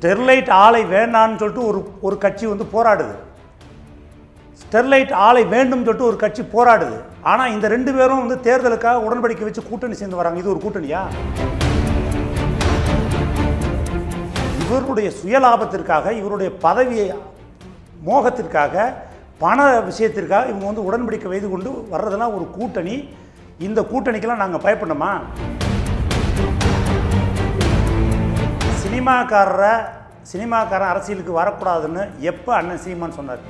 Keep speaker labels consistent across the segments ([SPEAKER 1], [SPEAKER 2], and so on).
[SPEAKER 1] Sterlite ஆலை வேண்டான்னு சொல்லிட்டு ஒரு ஒரு கட்சி வந்து போராடுது ஸ்டெர்லைட் ஆலை வேண்டும் சொல்லிட்டு ஒரு கட்சி போராடுது ஆனால் இந்த ரெண்டு பேரும் வந்து தேர்தலுக்காக உடன்படிக்கை வச்சு கூட்டணி சேர்ந்து வராங்க இது ஒரு கூட்டணியா இவருடைய சுயலாபத்திற்காக இவருடைய பதவியை மோகத்திற்காக பண விஷயத்திற்காக இவங்க வந்து உடன்படிக்கை வைத்து கொண்டு வர்றதெல்லாம் ஒரு கூட்டணி இந்த கூட்டணிக்கெல்லாம் நாங்கள் பயப்படணுமா சினிமாக்காரரை சினிமாக்காரன் அரசியலுக்கு வரக்கூடாதுன்னு எப்போ அண்ணன் சீமான் சொன்னார்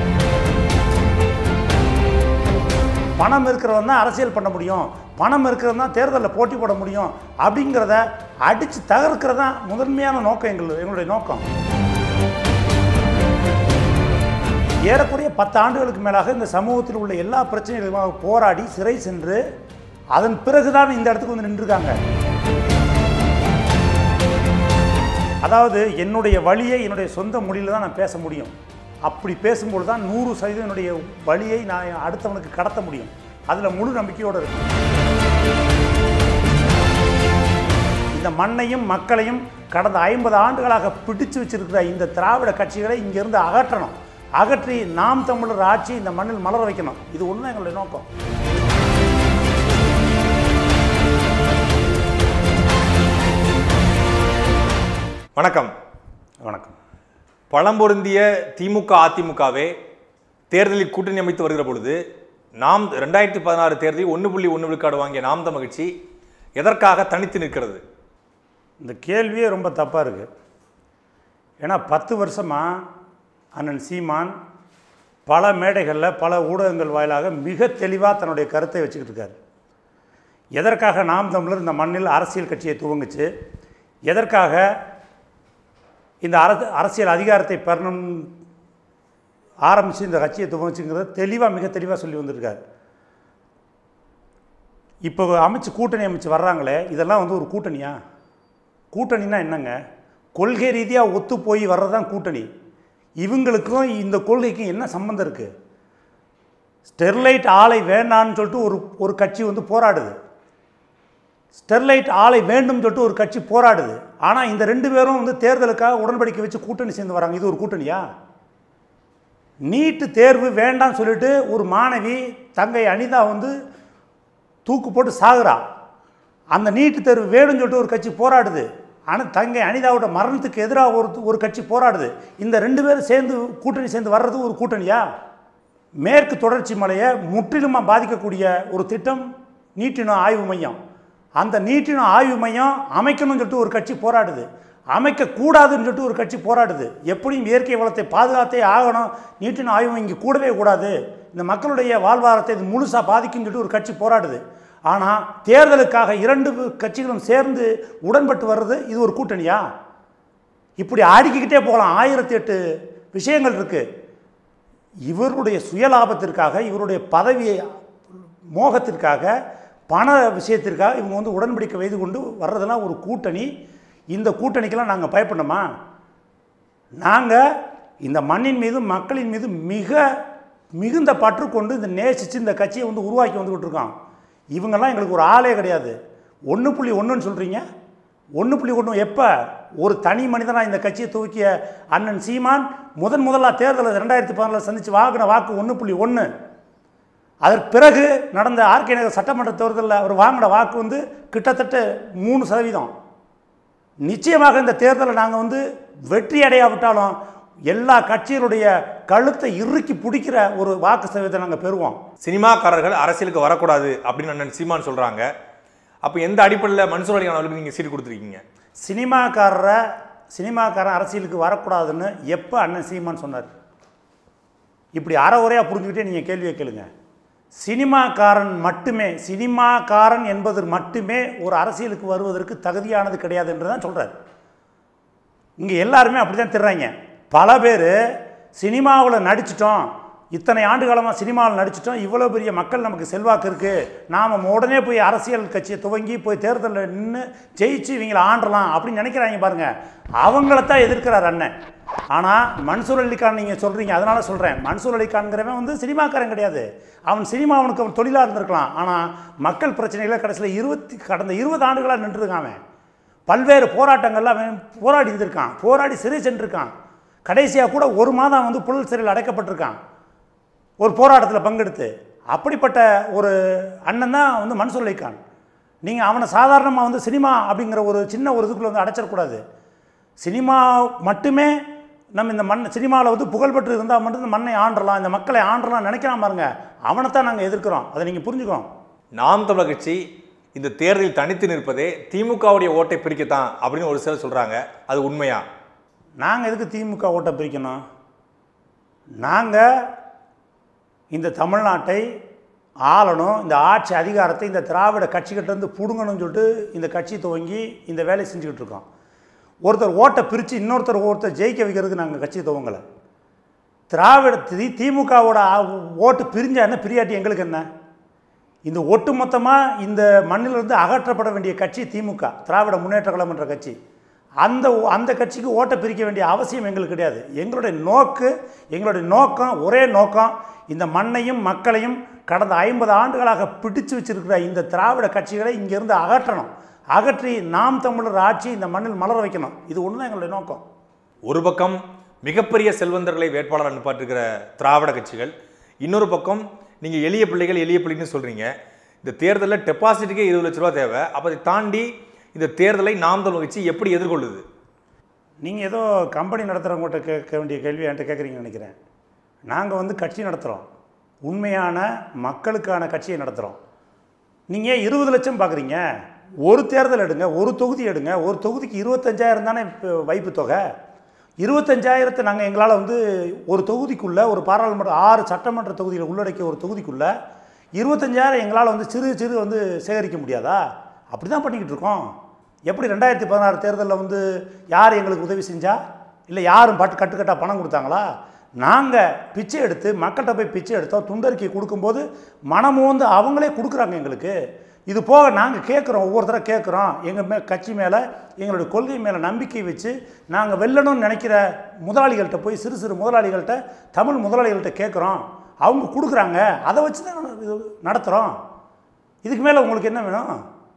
[SPEAKER 1] பணம் இருக்கிறவன் தான் அரசியல் பண்ண முடியும் பணம் இருக்கிறவன் தான் தேர்தலில் போட்டி போட முடியும் அப்படிங்கிறத அடித்து தகர்க்கிறது தான் முதன்மையான நோக்கம் எங்கள் எங்களுடைய நோக்கம் ஏறக்குறைய பத்து ஆண்டுகளுக்கு மேலாக இந்த சமூகத்தில் உள்ள எல்லா பிரச்சனைகளுமாக போராடி சிறை சென்று அதன் பிறகுதான் இந்த இடத்துக்கு வந்து நின்றுருக்காங்க அதாவது என்னுடைய வழியை என்னுடைய சொந்த மொழியில் தான் நான் பேச முடியும் அப்படி பேசும்போது தான் நூறு சதவீதம் என்னுடைய வழியை நான் அடுத்தவனுக்கு கடத்த முடியும் அதில் முழு நம்பிக்கையோடு இருக்கு இந்த மண்ணையும் மக்களையும் கடந்த ஐம்பது ஆண்டுகளாக பிடிச்சு வச்சிருக்கிற இந்த திராவிட கட்சிகளை இங்கிருந்து அகற்றணும் அகற்றி நாம் தமிழர் ஆட்சி இந்த மண்ணில் மலர வைக்கணும் இது ஒன்று தான் எங்களுடைய நோக்கம்
[SPEAKER 2] வணக்கம்
[SPEAKER 1] வணக்கம்
[SPEAKER 2] பழம்பொருந்திய திமுக அதிமுகவே தேர்தலில் கூட்டணி அமைத்து வருகிற பொழுது நாம் ரெண்டாயிரத்தி பதினாறு தேர்தலில் ஒன்று புள்ளி ஒன்று விழுக்காடு வாங்கிய நாம் தமிழ்ச்சி எதற்காக தனித்து நிற்கிறது
[SPEAKER 1] இந்த கேள்வியே ரொம்ப தப்பாக இருக்குது ஏன்னா பத்து வருஷமாக அண்ணன் சீமான் பல மேடைகளில் பல ஊடகங்கள் வாயிலாக மிக தெளிவாக தன்னுடைய கருத்தை வச்சுக்கிட்டு இருக்காரு எதற்காக நாம் தமிழர் இந்த மண்ணில் அரசியல் கட்சியை துவங்குச்சு எதற்காக இந்த அர அரசியல் அதிகாரத்தை பெறணும் ஆரம்பித்து இந்த கட்சியை துவங்குச்சுங்கிறத தெளிவாக மிக தெளிவாக சொல்லி வந்திருக்காரு இப்போ அமைச்சு கூட்டணி அமைச்சு வர்றாங்களே இதெல்லாம் வந்து ஒரு கூட்டணியா கூட்டணினா என்னங்க கொள்கை ரீதியாக ஒத்து போய் வர்றது தான் கூட்டணி இவங்களுக்கும் இந்த கொள்கைக்கும் என்ன சம்மந்தம் இருக்குது ஸ்டெர்லைட் ஆலை வேண்டான்னு சொல்லிட்டு ஒரு ஒரு கட்சி வந்து போராடுது ஸ்டெர்லைட் ஆலை வேண்டும் சொல்லிட்டு ஒரு கட்சி போராடுது ஆனால் இந்த ரெண்டு பேரும் வந்து தேர்தலுக்காக உடன்படிக்கை வச்சு கூட்டணி சேர்ந்து வராங்க இது ஒரு கூட்டணியா நீட்டு தேர்வு வேண்டாம்னு சொல்லிட்டு ஒரு மாணவி தங்கை அனிதா வந்து தூக்கு போட்டு சாகுறா அந்த நீட்டு தேர்வு வேணும்னு சொல்லிட்டு ஒரு கட்சி போராடுது ஆனால் தங்கை அனிதாவோட மரணத்துக்கு எதிராக ஒரு ஒரு கட்சி போராடுது இந்த ரெண்டு பேரும் சேர்ந்து கூட்டணி சேர்ந்து வர்றது ஒரு கூட்டணியா மேற்கு தொடர்ச்சி மலையை முற்றிலுமாக பாதிக்கக்கூடிய ஒரு திட்டம் நீட்டின ஆய்வு மையம் அந்த நீட்டின ஆய்வு மையம் அமைக்கணும்னு சொல்லிட்டு ஒரு கட்சி போராடுது அமைக்கக்கூடாதுன்னு சொல்லிட்டு ஒரு கட்சி போராடுது எப்படியும் இயற்கை வளத்தை பாதுகாத்தே ஆகணும் நீட்டின ஆய்வு மையம் இங்கே கூடவே கூடாது இந்த மக்களுடைய வாழ்வாரத்தை இது முழுசாக பாதிக்கும்னு சொல்லிட்டு ஒரு கட்சி போராடுது ஆனால் தேர்தலுக்காக இரண்டு கட்சிகளும் சேர்ந்து உடன்பட்டு வர்றது இது ஒரு கூட்டணியா இப்படி ஆடிக்கிட்டே போகலாம் ஆயிரத்தி எட்டு விஷயங்கள் இருக்குது இவருடைய சுயலாபத்திற்காக இவருடைய பதவியை மோகத்திற்காக பண விஷயத்திற்காக இவங்க வந்து உடன்படிக்கை வைத்து கொண்டு வர்றதெல்லாம் ஒரு கூட்டணி இந்த கூட்டணிக்கெல்லாம் நாங்கள் பயப்படணுமா நாங்கள் இந்த மண்ணின் மீது மக்களின் மீது மிக மிகுந்த பற்று கொண்டு இந்த நேசித்து இந்த கட்சியை வந்து உருவாக்கி வந்துக்கிட்டு இருக்கோம் இவங்கெல்லாம் எங்களுக்கு ஒரு ஆளே கிடையாது ஒன்று புள்ளி ஒன்றுன்னு சொல்கிறீங்க ஒன்று புள்ளி ஒன்று எப்போ ஒரு தனி மனிதனாக இந்த கட்சியை துவக்கிய அண்ணன் சீமான் முதன் முதலாக தேர்தலில் ரெண்டாயிரத்தி பதினாலில் சந்தித்து வாங்கின வாக்கு ஒன்று புள்ளி ஒன்று அதற்கு பிறகு நடந்த ஆர்கே நகர் சட்டமன்ற தேர்தலில் அவர் வாங்கின வாக்கு வந்து கிட்டத்தட்ட மூணு சதவீதம் நிச்சயமாக இந்த தேர்தலை நாங்கள் வந்து வெற்றி அடையாவிட்டாலும் எல்லா கட்சிகளுடைய கழுத்தை இறுக்கி பிடிக்கிற ஒரு வாக்கு சதவீதத்தை நாங்கள் பெறுவோம்
[SPEAKER 2] சினிமாக்காரர்கள் அரசியலுக்கு வரக்கூடாது அப்படின்னு அண்ணன் சீமான் சொல்றாங்க அப்போ எந்த அடிப்படையில் மன்சூர் அலிகான் அவர்களுக்கு நீங்கள் சீட் கொடுத்துருக்கீங்க
[SPEAKER 1] சினிமாக்காரரை சினிமாக்காரன் அரசியலுக்கு வரக்கூடாதுன்னு எப்போ அண்ணன் சீமான் சொன்னார் இப்படி அறவுரையாக புரிஞ்சுக்கிட்டே நீங்கள் கேள்வியை கேளுங்க சினிமாக்காரன் மட்டுமே சினிமாக்காரன் என்பது மட்டுமே ஒரு அரசியலுக்கு வருவதற்கு தகுதியானது கிடையாது என்று தான் சொல்கிறார் இங்கே எல்லாருமே அப்படி தான் திர்றாங்க பல பேர் சினிமாவில் நடிச்சிட்டோம் இத்தனை ஆண்டு காலமாக சினிமாவில் நடிச்சிட்டோம் இவ்வளோ பெரிய மக்கள் நமக்கு செல்வாக்கு இருக்குது நாம் உடனே போய் அரசியல் கட்சியை துவங்கி போய் தேர்தலில் நின்று ஜெயிச்சு இவங்களை ஆண்டலாம் அப்படின்னு நினைக்கிறாங்க பாருங்கள் அவங்களத்தான் எதிர்க்கிறார் அண்ணன் ஆனால் மன்சூர் அலிகான் நீங்கள் சொல்கிறீங்க அதனால சொல்கிறேன் மன்சூர் அலிகான்ங்கிறவன் வந்து சினிமாக்காரன் கிடையாது அவன் சினிமா அவனுக்கு அவன் தொழிலாக இருந்திருக்கலாம் ஆனால் மக்கள் பிரச்சனைகளை கடைசியில் இருபத்தி கடந்த இருபது ஆண்டுகளாக நின்றுருக்கான் அவன் பல்வேறு போராட்டங்கள்ல அவன் போராடி இருந்திருக்கான் போராடி சிறை சென்றிருக்கான் கடைசியாக கூட ஒரு மாதம் வந்து புழல் சிறையில் அடைக்கப்பட்டிருக்கான் ஒரு போராட்டத்தில் பங்கெடுத்து அப்படிப்பட்ட ஒரு அண்ணன் தான் வந்து மன்சூர் அலிகான் நீங்கள் அவனை சாதாரணமாக வந்து சினிமா அப்படிங்கிற ஒரு சின்ன ஒரு இதுக்குள்ள வந்து அடைச்சிடக்கூடாது சினிமா மட்டுமே நம்ம இந்த மண் சினிமாவில் வந்து புகழ்பெற்று இருந்தால் மட்டும் இந்த மண்ணை ஆண்டலாம் இந்த மக்களை ஆண்டலாம் நினைக்கலாம் பாருங்க அவனைத்தான் நாங்கள் எதிர்க்கிறோம் அதை நீங்கள் புரிஞ்சுக்கணும்
[SPEAKER 2] நாம் தமிழர் கட்சி இந்த தேர்தலில் தனித்து நிற்பதே திமுகவுடைய ஓட்டை பிரிக்கத்தான் அப்படின்னு ஒரு சிலர் சொல்றாங்க அது உண்மையா
[SPEAKER 1] நாங்கள் எதுக்கு திமுக ஓட்டை பிரிக்கணும் நாங்கள் இந்த தமிழ்நாட்டை ஆளணும் இந்த ஆட்சி அதிகாரத்தை இந்த திராவிட கட்சிகிட்ட இருந்து பிடுங்கணும்னு சொல்லிட்டு இந்த கட்சி துவங்கி இந்த வேலையை செஞ்சுக்கிட்டு இருக்கோம் ஒருத்தர் ஓட்டை பிரித்து இன்னொருத்தர் ஒருத்தர் ஜெயிக்க வைக்கிறதுக்கு நாங்கள் கட்சி துவங்கலை திராவிட தி திமுகவோட ஆ- ஓட்டு பிரிஞ்சா என்ன பிரியாட்டி எங்களுக்கு என்ன இந்த ஒட்டுமொத்தமாக இந்த மண்ணிலிருந்து அகற்றப்பட வேண்டிய கட்சி திமுக திராவிட முன்னேற்ற கழகம் என்ற கட்சி அந்த அந்த கட்சிக்கு ஓட்டை பிரிக்க வேண்டிய அவசியம் எங்களுக்கு கிடையாது எங்களுடைய நோக்கு எங்களுடைய நோக்கம் ஒரே நோக்கம் இந்த மண்ணையும் மக்களையும் கடந்த ஐம்பது ஆண்டுகளாக பிடிச்சு வச்சிருக்கிற இந்த திராவிட கட்சிகளை இங்கிருந்து அகற்றணும் அகற்றி நாம் தமிழர் ஆட்சி இந்த மண்ணில் மலர வைக்கணும் இது ஒன்று தான் எங்களுடைய நோக்கம்
[SPEAKER 2] ஒரு பக்கம் மிகப்பெரிய செல்வந்தர்களை வேட்பாளர் அனுப்பாட்டிருக்கிற திராவிட கட்சிகள் இன்னொரு பக்கம் நீங்க எளிய பிள்ளைகள் எளிய பிள்ளைன்னு சொல்றீங்க இந்த தேர்தலில் டெபாசிட்டுக்கே இருபது லட்ச ரூபா தேவை அப்போ அதை தாண்டி இந்த தேர்தலை நாம் தமிழர் கட்சி எப்படி எதிர்கொள்ளுது
[SPEAKER 1] நீங்கள் ஏதோ கம்பெனி நடத்துகிறவங்ககிட்ட கேட்க வேண்டிய கேள்வி என்கிட்ட கேட்குறீங்கன்னு நினைக்கிறேன் நாங்கள் வந்து கட்சி நடத்துகிறோம் உண்மையான மக்களுக்கான கட்சியை நடத்துகிறோம் நீங்கள் ஏன் இருபது லட்சம் பார்க்குறீங்க ஒரு தேர்தல் எடுங்க ஒரு தொகுதி எடுங்க ஒரு தொகுதிக்கு இருபத்தஞ்சாயிரம் தானே இப்போ வைப்பு தொகை இருபத்தஞ்சாயிரத்தை நாங்கள் எங்களால் வந்து ஒரு தொகுதிக்குள்ளே ஒரு பாராளுமன்ற ஆறு சட்டமன்ற தொகுதியில் உள்ளடக்கிய ஒரு தொகுதிக்குள்ளே இருபத்தஞ்சாயிரம் எங்களால் வந்து சிறு சிறு வந்து சேகரிக்க முடியாதா அப்படி தான் பண்ணிக்கிட்டு இருக்கோம் எப்படி ரெண்டாயிரத்தி பதினாறு தேர்தலில் வந்து யார் எங்களுக்கு உதவி செஞ்சா இல்லை யாரும் பட்டு கட்டுக்கட்டாக பணம் கொடுத்தாங்களா நாங்கள் பிச்சை எடுத்து மக்கள்கிட்ட போய் பிச்சை எடுத்தோம் துண்டறிக்கை கொடுக்கும்போது மனமும் வந்து அவங்களே கொடுக்குறாங்க எங்களுக்கு இது போக நாங்கள் கேட்குறோம் ஒவ்வொருத்தரை கேட்குறோம் எங்கள் மே கட்சி மேலே எங்களுடைய கொள்கை மேலே நம்பிக்கை வச்சு நாங்கள் வெல்லணும்னு நினைக்கிற முதலாளிகள்கிட்ட போய் சிறு சிறு முதலாளிகள்கிட்ட தமிழ் முதலாளிகள்கிட்ட கேட்குறோம் அவங்க கொடுக்குறாங்க அதை வச்சு தான் இது நடத்துகிறோம் இதுக்கு மேலே உங்களுக்கு என்ன வேணும்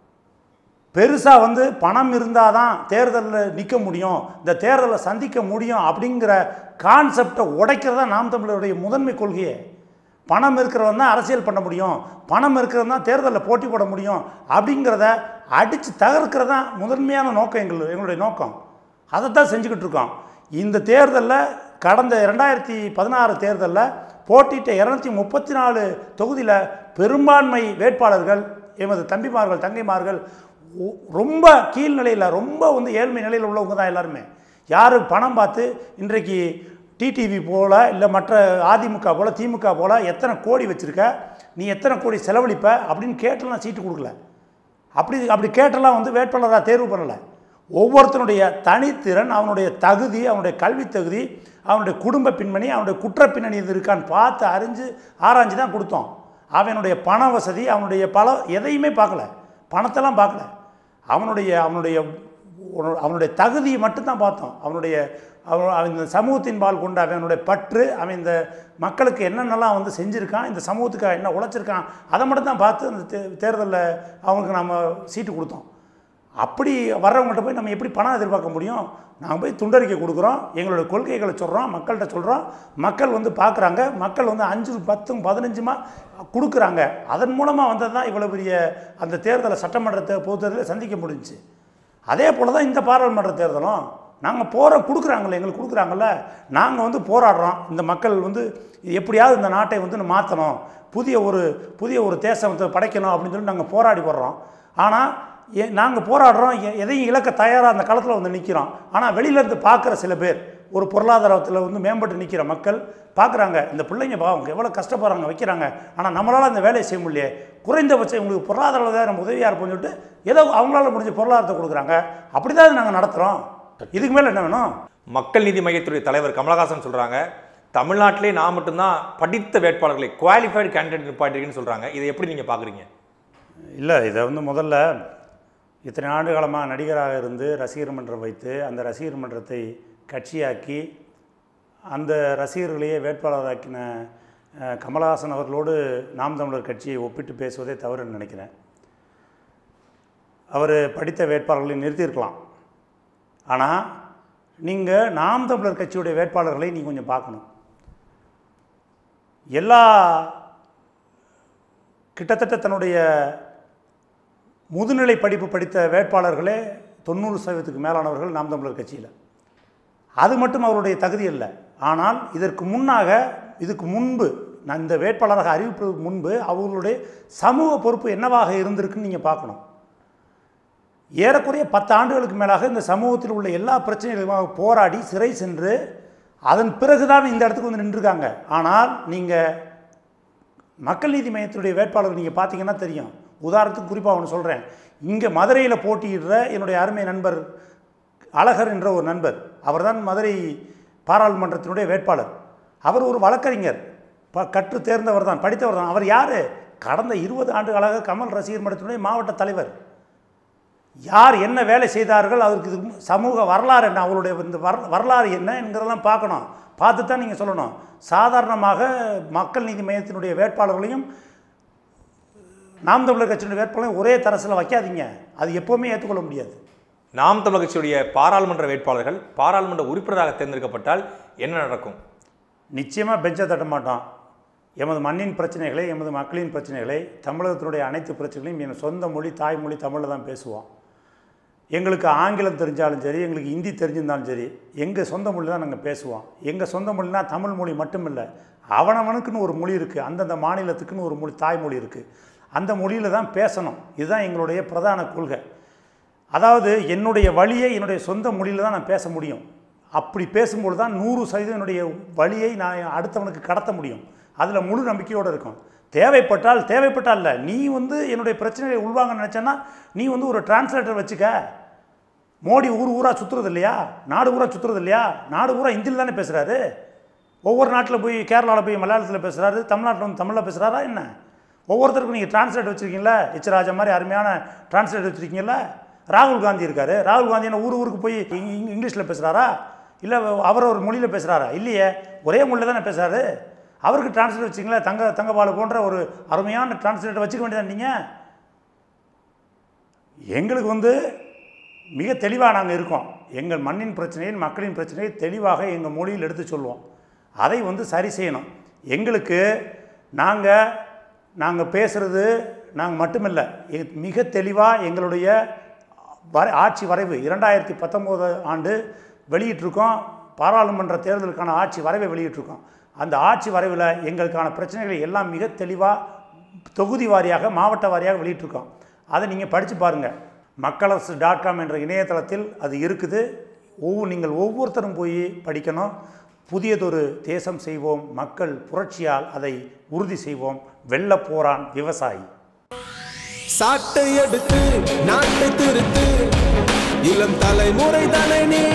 [SPEAKER 1] பெருசாக வந்து பணம் இருந்தால் தான் தேர்தலில் நிற்க முடியும் இந்த தேர்தலை சந்திக்க முடியும் அப்படிங்கிற கான்செப்டை உடைக்கிறதா நாம் தமிழருடைய முதன்மை கொள்கையே பணம் இருக்கிறவன் தான் அரசியல் பண்ண முடியும் பணம் இருக்கிறவன் தான் தேர்தலில் போட்டி போட முடியும் அப்படிங்கிறத அடித்து தகர்க்கிறது தான் முதன்மையான நோக்கம் எங்கள் எங்களுடைய நோக்கம் அதை தான் செஞ்சுக்கிட்டு இருக்கோம் இந்த தேர்தலில் கடந்த ரெண்டாயிரத்தி பதினாறு தேர்தலில் போட்டியிட்ட இரநூத்தி முப்பத்தி நாலு தொகுதியில் பெரும்பான்மை வேட்பாளர்கள் எமது தம்பிமார்கள் தங்கைமார்கள் ஒ- ரொம்ப கீழ்நிலையில் ரொம்ப வந்து ஏழ்மை நிலையில் உள்ளவங்க தான் எல்லாருமே யார் பணம் பார்த்து இன்றைக்கு டிடிவி போல இல்லை மற்ற அதிமுக போல திமுக போல எத்தனை கோடி வச்சுருக்க நீ எத்தனை கோடி செலவழிப்ப அப்படின்னு கேட்டெல்லாம் சீட்டு கொடுக்கல அப்படி அப்படி கேட்டெல்லாம் வந்து வேட்பாளராக தேர்வு பண்ணலை ஒவ்வொருத்தனுடைய தனித்திறன் அவனுடைய தகுதி அவனுடைய கல்வி தகுதி அவனுடைய குடும்ப பின்னணி அவனுடைய குற்ற பின்னணி இது இருக்கான்னு பார்த்து அறிஞ்சு ஆராய்ஞ்சு தான் கொடுத்தோம் அவனுடைய பண வசதி அவனுடைய பல எதையுமே பார்க்கல பணத்தெல்லாம் பார்க்கல அவனுடைய அவனுடைய உன- அவனுடைய தகுதியை மட்டும்தான் பார்த்தோம் அவனுடைய அவன் அவன் இந்த சமூகத்தின் பால் கொண்ட அவனுடைய பற்று அவன் இந்த மக்களுக்கு என்னென்னலாம் வந்து செஞ்சுருக்கான் இந்த சமூகத்துக்கு என்ன உழைச்சிருக்கான் அதை மட்டும் தான் பார்த்து அந்த தே தேர்தலில் அவங்களுக்கு நம்ம சீட்டு கொடுத்தோம் அப்படி வர்றவங்கள்ட்ட போய் நம்ம எப்படி பணம் எதிர்பார்க்க முடியும் நாங்கள் போய் துண்டறிக்கை கொடுக்குறோம் எங்களோட கொள்கைகளை சொல்கிறோம் மக்கள்கிட்ட சொல்கிறோம் மக்கள் வந்து பார்க்குறாங்க மக்கள் வந்து அஞ்சு பத்தும் பதினஞ்சுமா கொடுக்குறாங்க அதன் மூலமாக வந்தது தான் இவ்வளோ பெரிய அந்த தேர்தலை சட்டமன்றத்தை பொது தேர்தலை சந்திக்க முடிஞ்சுச்சு அதே போல் தான் இந்த பாராளுமன்ற தேர்தலும் நாங்கள் போகிறோம் கொடுக்குறாங்களே எங்களுக்கு கொடுக்குறாங்கல்ல நாங்கள் வந்து போராடுறோம் இந்த மக்கள் வந்து எப்படியாவது இந்த நாட்டை வந்து மாற்றணும் புதிய ஒரு புதிய ஒரு தேசத்தை படைக்கணும் அப்படின்னு சொல்லி நாங்கள் போராடி வர்றோம் ஆனால் எ நாங்கள் போராடுறோம் எ- எதையும் இழக்க தயாராக அந்த களத்தில் வந்து நிற்கிறோம் ஆனால் வெளியிலேருந்து பார்க்குற சில பேர் ஒரு பொருளாதாரத்தில் வந்து மேம்பட்டு நிற்கிற மக்கள் பார்க்குறாங்க இந்த பிள்ளைங்க பாவம் எவ்வளோ கஷ்டப்படுறாங்க வைக்கிறாங்க ஆனால் நம்மளால் அந்த வேலையை செய்ய முடியலையே குறைந்தபட்சம் இவங்களுக்கு பொருளாதார நம்ம உதவியாக இருப்போம்னு சொல்லிட்டு ஏதோ அவங்களால முடிஞ்ச பொருளாதாரத்தை கொடுக்குறாங்க அப்படி தான் நாங்கள் நடத்துகிறோம் இதுக்கு மேலே என்ன வேணும்
[SPEAKER 2] மக்கள் நீதி மையத்துடைய தலைவர் கமலஹாசன் சொல்றாங்க தமிழ்நாட்டிலே நான் மட்டும்தான் படித்த வேட்பாளர்களை குவாலிஃபைடு கேண்டிடேட் நிப்பாட்டிருக்கேன்னு சொல்றாங்க இதை எப்படி நீங்க பாக்குறீங்க
[SPEAKER 1] இல்லை இதை வந்து முதல்ல இத்தனை ஆண்டு காலமாக நடிகராக இருந்து ரசிகர் மன்றம் வைத்து அந்த ரசிகர் மன்றத்தை கட்சியாக்கி அந்த ரசிகர்களையே வேட்பாளராக்கின அஹ், கமலஹாசன் அவர்களோடு நாம் தமிழர் கட்சியை ஒப்பிட்டு பேசுவதே தவறுன்னு நினைக்கிறேன் அவர் படித்த வேட்பாளர்களை நிறுத்தியிருக்கலாம் ஆனால் நீங்கள் நாம் தமிழர் கட்சியுடைய வேட்பாளர்களை நீங்கள் கொஞ்சம் பார்க்கணும் எல்லா கிட்டத்தட்ட தன்னுடைய முதுநிலை படிப்பு படித்த வேட்பாளர்களே தொண்ணூறு சதவீதத்துக்கு மேலானவர்கள் நாம் தமிழர் கட்சியில் அது மட்டும் அவருடைய தகுதி இல்லை ஆனால் இதற்கு முன்னாக இதுக்கு முன்பு நான் இந்த வேட்பாளராக அறிவிப்பதற்கு முன்பு அவர்களுடைய சமூக பொறுப்பு என்னவாக இருந்திருக்குன்னு நீங்கள் பார்க்கணும் ஏறக்குறைய பத்து ஆண்டுகளுக்கு மேலாக இந்த சமூகத்தில் உள்ள எல்லா பிரச்சனைகளுமாக போராடி சிறை சென்று அதன் பிறகுதான் இந்த இடத்துக்கு வந்து நின்றுருக்காங்க ஆனால் நீங்கள் மக்கள் நீதி மையத்தினுடைய வேட்பாளர் நீங்கள் பார்த்தீங்கன்னா தெரியும் உதாரணத்துக்கு குறிப்பாக ஒன்று சொல்கிறேன் இங்கே மதுரையில் போட்டியிடுற என்னுடைய அருமை நண்பர் அழகர் என்ற ஒரு நண்பர் அவர்தான் மதுரை பாராளுமன்றத்தினுடைய வேட்பாளர் அவர் ஒரு வழக்கறிஞர் ப கற்று தேர்ந்தவர் தான் படித்தவர் தான் அவர் யார் கடந்த இருபது ஆண்டுகளாக கமல் ரசிகர் மன்றத்தினுடைய மாவட்ட தலைவர் யார் என்ன வேலை செய்தார்கள் அதற்கு இது சமூக வரலாறு என்ன அவருடைய இந்த வர் வரலாறு என்ன என்கிறதெல்லாம் பார்க்கணும் பார்த்து தான் நீங்கள் சொல்லணும் சாதாரணமாக மக்கள் நீதி மையத்தினுடைய வேட்பாளர்களையும் நாம் தமிழர் கட்சியினுடைய வேட்பாளரையும் ஒரே தரசில் வைக்காதீங்க அது எப்போவுமே ஏற்றுக்கொள்ள முடியாது
[SPEAKER 2] நாம் தமிழர் கட்சியுடைய பாராளுமன்ற வேட்பாளர்கள் பாராளுமன்ற உறுப்பினராக தேர்ந்தெடுக்கப்பட்டால் என்ன நடக்கும்
[SPEAKER 1] நிச்சயமாக பெஞ்சை தட்ட மாட்டோம் எமது மண்ணின் பிரச்சனைகளை எமது மக்களின் பிரச்சனைகளை தமிழகத்தினுடைய அனைத்து பிரச்சனைகளையும் என் சொந்த மொழி தாய்மொழி தமிழில் தான் பேசுவோம் எங்களுக்கு ஆங்கிலம் தெரிஞ்சாலும் சரி எங்களுக்கு ஹிந்தி தெரிஞ்சிருந்தாலும் சரி எங்கள் சொந்த மொழி தான் நாங்கள் பேசுவோம் எங்கள் சொந்த மொழினா தமிழ் மொழி மட்டும் இல்லை அவனவனுக்குன்னு ஒரு மொழி இருக்குது அந்தந்த மாநிலத்துக்குன்னு ஒரு மொழி தாய்மொழி இருக்குது அந்த மொழியில் தான் பேசணும் இதுதான் எங்களுடைய பிரதான கொள்கை அதாவது என்னுடைய வழியை என்னுடைய சொந்த மொழியில் தான் நான் பேச முடியும் அப்படி பேசும்பொழுது தான் நூறு சதவீதம் என்னுடைய வழியை நான் அடுத்தவனுக்கு கடத்த முடியும் அதில் முழு நம்பிக்கையோடு இருக்கும் தேவைப்பட்டால் தேவைப்பட்டால் இல்லை நீ வந்து என்னுடைய பிரச்சனையை உள்வாங்க நினச்சேன்னா நீ வந்து ஒரு டிரான்ஸ்லேட்டர் வச்சுக்க மோடி ஊர் ஊராக சுற்றுறது இல்லையா நாடு ஊராக சுற்றுறது இல்லையா நாடு ஊரா ஹிந்தியில் தானே பேசுகிறாரு ஒவ்வொரு நாட்டில் போய் கேரளாவில் போய் மலையாளத்தில் பேசுகிறாரு தமிழ்நாட்டில் வந்து தமிழில் பேசுகிறாரா என்ன ஒவ்வொருத்தருக்கும் நீங்கள் டிரான்ஸ்லேட் வச்சுருக்கீங்களா எச் ராஜா மாதிரி அருமையான டிரான்ஸ்லேட் வச்சுருக்கீங்களா ராகுல் காந்தி இருக்கார் ராகுல் காந்தி என்ன ஊர் ஊருக்கு போய் இங்~ இங்~ இங்கிலீஷில் பேசுகிறாரா இல்லை அவர் ஒரு மொழியில் பேசுகிறாரா இல்லையே ஒரே மொழியில் தானே பேசுகிறாரு அவருக்கு டிரான்ஸ்லேட் வச்சிங்களா தங்க தங்கபாலு போன்ற ஒரு அருமையான டிரான்ஸ்லேட்டர் வச்சுக்க வேண்டியதான் நீங்கள் எங்களுக்கு வந்து மிக தெளிவாக நாங்கள் இருக்கோம் எங்கள் மண்ணின் பிரச்சனையை மக்களின் பிரச்சனையை தெளிவாக எங்கள் மொழியில் எடுத்து சொல்லுவோம் அதை வந்து சரி செய்யணும் எங்களுக்கு நாங்கள் நாங்கள் பேசுகிறது நாங்கள் மட்டுமில்லை எ- மிக தெளிவாக எங்களுடைய வர ஆட்சி வரைவு இரண்டாயிரத்தி பத்தொம்போது ஆண்டு வெளியிட்டிருக்கோம் பாராளுமன்ற தேர்தலுக்கான ஆட்சி வரைவை வெளியிட்டிருக்கோம் அந்த ஆட்சி வரைவில் எங்களுக்கான பிரச்சனைகளை எல்லாம் மிக தெளிவாக தொகுதி வாரியாக மாவட்ட வாரியாக வெளியிட்டிருக்கோம் அதை நீங்கள் படித்து பாருங்கள் மக்களரசு டாட் காம் என்ற இணையதளத்தில் அது இருக்குது ஒவ்வொரு நீங்கள் ஒவ்வொருத்தரும் போய் படிக்கணும் புதியதொரு தேசம் செய்வோம் மக்கள் புரட்சியால் அதை உறுதி செய்வோம் வெல்லப் போரான் விவசாயி
[SPEAKER 3] சாட்டை எடுத்து நாட்டை திருத்து இளம் தலைமுறை தானே நீ